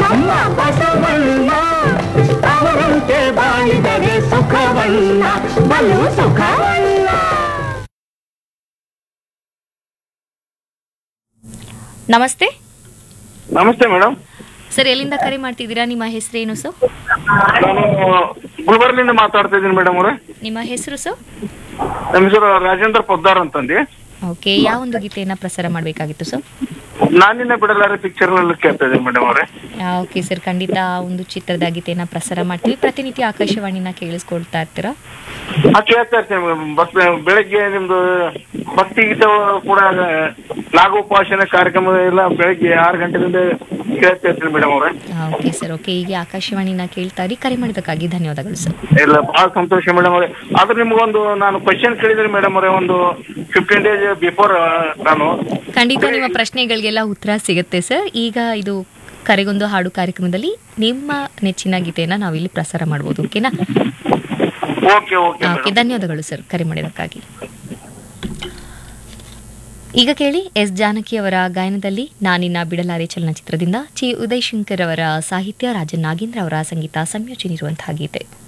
ನಮ್ಮ ಬಸವಣ್ಣ ಅವರಂತೆ ಬಾಳಿದರೆ ಸುಖವಲ್ಲ ಬಲು ಸುಖವಲ್ಲ ನಮಸ್ತೆ ನಮಸ್ತೆ ಮೇಡಮ್ ಸರ್ ಎಲ್ಲಿಂದ ಕರೆ ಮಾಡ್ತಿದ್ದೀರಾ ನಿಮ್ಮ ಹೆಸರೇನು ಸರ್ ನಾನು ಗುಲ್ಬರ್ಲಿಂದ ಮಾತಾಡ್ತಾ ಇದ್ದೀನಿ ಮೇಡಮ್ ಅವ್ರೆ ನಿಮ್ಮ ಹೆಸರು ಸರ್ ನಮ್ಮ ಹೆಸರು ರಾಜೇಂದ್ರ ಪೊದ್ದಾರ್ ಅಂತಂದು ಓಕೆ ಯಾವ ಒಂದು ಗೀತೆಯನ್ನ ಪ್ರಸಾರ ಮಾಡಬೇಕಾಗಿತ್ತು ಸರ್ ನಾನಿನ್ನ ಬಿಡಲಾರೆ ಪಿಕ್ಚರ್ ನಲ್ಲಿ ಕೇಳ್ತಾ ಇದ್ದೀನಿ ಮೇಡಮ್ ಅವ್ರೆ ಓಕೆ ಸರ್ ಖಂಡಿತ ಆ ಒಂದು ಚಿತ್ರದ ಗೀತೆಯನ್ನ ಪ್ರಸಾರ ಮಾಡ್ತೀವಿ ಪ್ರತಿನಿತ್ಯ ಆಕಾಶವಾಣಿನ ಕೇಳಿಸ್ಕೊಳ್ತಾ ಇರ್ತೀರಾ ಆ ಕೇಳ್ತಾ ಇರ್ತೀನಿ ಮೇಡಮ್ ಬಸ್ ಬೆಳಗ್ಗೆ ನಿಮ್ದು ಭಕ್ತಿ ಗೀತೆ ಕೂಡ ನಾಗೋಪಾಸನೆ ಕಾರ್ಯಕ್ರಮ ಎಲ್ಲ ಬೆಳಗ್ಗೆ ಆರು ಗಂಟೆದಿಂದ ಕೇಳ್ತಾ ಇರ್ತೀನಿ ಮೇಡಮ್ ಅವ್ರೆ ಓಕೆ ಸರ್ ಓಕೆ ಈಗ ಆಕಾಶವಾಣಿನ ಕೇಳ್ತಾ ಇರಿ ಕರೆ ಮಾಡಿದ್ದಕ್ಕಾಗಿ ಧನ್ಯವಾದಗಳು ಸರ್ ಇಲ್ಲ ಬಹಳ ಸಂತೋಷ ಮೇಡಮ್ ಅವ್ರೆ ಆದ್ರೆ ನಿಮ್ಗೊಂದು ನಾನು ಕ್ವಶನ್ ಕೇಳಿದ್ರೆ ಮೇಡಮ್ ಅವರೇ ಒಂದು ಫಿಫ್ಟೀನ್ ಡೇಸ್ ಬಿಫೋರ್ ನಾನು ಖಂಡಿತ ನಿಮ್ಮ ಪ್ರಶ್ನೆಗಳಿಗೆಲ್ಲ ಉತ್ತರ ಸಿಗುತ್ತೆ ಸರ್ ಈಗ ಇದು ಕರೆಗೊಂದು ಹಾಡು ಕಾರ್ಯಕ್ರಮದಲ್ಲಿ ನಿಮ್ಮ ನೆಚ್ಚಿನ ಗೀತೆಯನ್ನ ನಾವಿಲ್ಲಿ ಪ್ರಸಾರ ಮಾಡ್ಬೋದು ಓಕೆನಾ ಓಕೆ ಓಕೆ ಓಕೆ ಧನ್ಯವಾದಗಳು ಸರ್ ಕರೆ ಮಾಡಿದ್ದಕ್ಕಾಗಿ ಈಗ ಕೇಳಿ ಎಸ್ ಜಾನಕಿ ಅವರ ಗಾಯನದಲ್ಲಿ ನಾನಿನ್ನ ಬಿಡಲಾರೆ ಚಲನಚಿತ್ರದಿಂದ ಚಿ ಉದಯ್ ಶಂಕರ್ ಅವರ ಸಾಹಿತ್ಯ ರಾಜನ್ ನಾಗೇಂದ್ರ ಅವರ ಸಂಗೀತ ಸಂಯೋಜನೆ ಇರುವಂತಹ ಗೀತೆ